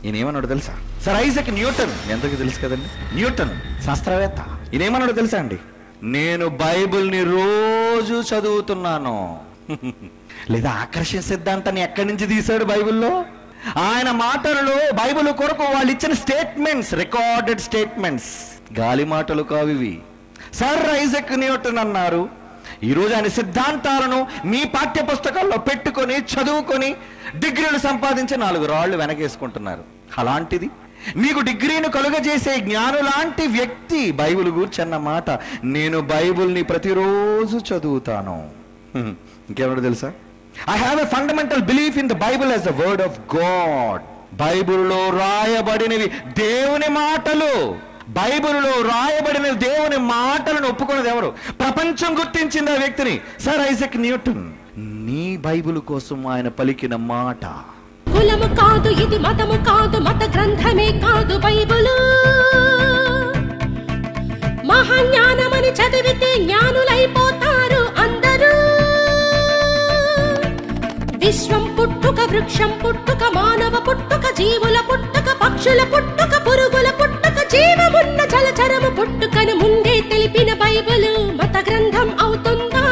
ఈయన ఏమన్నాడు తెలుసా సార్ ఐజక్ న్యూటన్ ఎంతకు తెలుసు కదండి న్యూటన్ శాస్త్రవేత్త ఈయన ఏమన్నాడు తెలుసా అండి నేను బైబిల్ని రోజు చదువుతున్నాను లేదా ఆకర్షణ సిద్ధాంతాన్ని ఎక్కడి నుంచి తీశాడు బైబిల్లో ఆయన మాటలలో బైబిల్ కొరకు వాళ్ళు ఇచ్చిన స్టేట్మెంట్స్ రికార్డెడ్ స్టేట్మెంట్స్ గాలి మాటలు కావివి సర్ ఐజక్ న్యూటన్ అన్నారు ఈరోజు ఆయన సిద్ధాంతాలను మీ పాఠ్య పుస్తకాల్లో పెట్టుకొని చదువుకొని డిగ్రీలు సంపాదించి నాలుగు రాళ్ళు వెనకేసుకుంటున్నారు అలాంటిది మీకు డిగ్రీని కలుగజేసే జ్ఞానులాంటి వ్యక్తి బైబిల్ కూర్చన్న మాట నేను బైబిల్ని ప్రతిరోజు చదువుతాను హ్మ్. ఇంకేమన్నా తెలుసా I have a fundamental belief in the Bible as the word of God బైబిల్లో రాయబడినవి దేవుని మాటలు బైబిల్లో రాయబడిన దేవుని మాటలను ఒప్పుకున్నది ఎవరు ప్రపంచం గుర్తించింది ఆ వ్యక్తిని సర్ ఐజక్ న్యూటన్ నీ బైబిల్ కోసం ఆయన పలికిన మాట కులము కాదు ఇది మతము కాదు మత గ్రంథమే కాదు బైబులు మహాజ్ఞానమని చదివితే జ్ఞానులైపోతారు అందరూ విశ్వం పుట్టుక వృక్షం పుట్టుక మానవ పుట్టుక జీవుల పుట్టుక పక్షుల పుట్టుక పురుగుల పుట్టుక జీవమున్న జలచరము పుట్టుకను ముందే తెలిపిన బైబిలు మత గ్రంథం అవుతుందా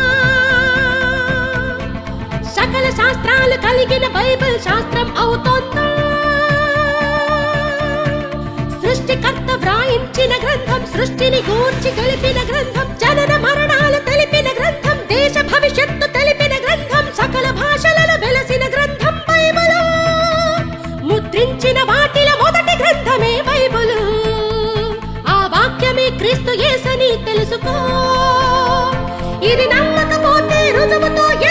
సకల శాస్త్రాలు కలిగిన బైబిల్ శాస్త్రం అవుతోందా సృష్టికర్త వ్రాయించిన గ్రంథం సృష్టిని గూర్చి తెలిపిన గ్రంథం జనన మరణాలు తెలిపిన గ్రంథం దేశ భవిష్యత్తు తెలిపిన గ్రంథం సకల భాషలలో వెలసిన గ్రంథం బైబిలు ముద్రించిన వాటిల మొదటి గ్రంథమే బైబిలు ఆ వాక్యమే క్రీస్తు యేసని తెలుసుకో ఇది నమ్మకపోతే రుజువుతో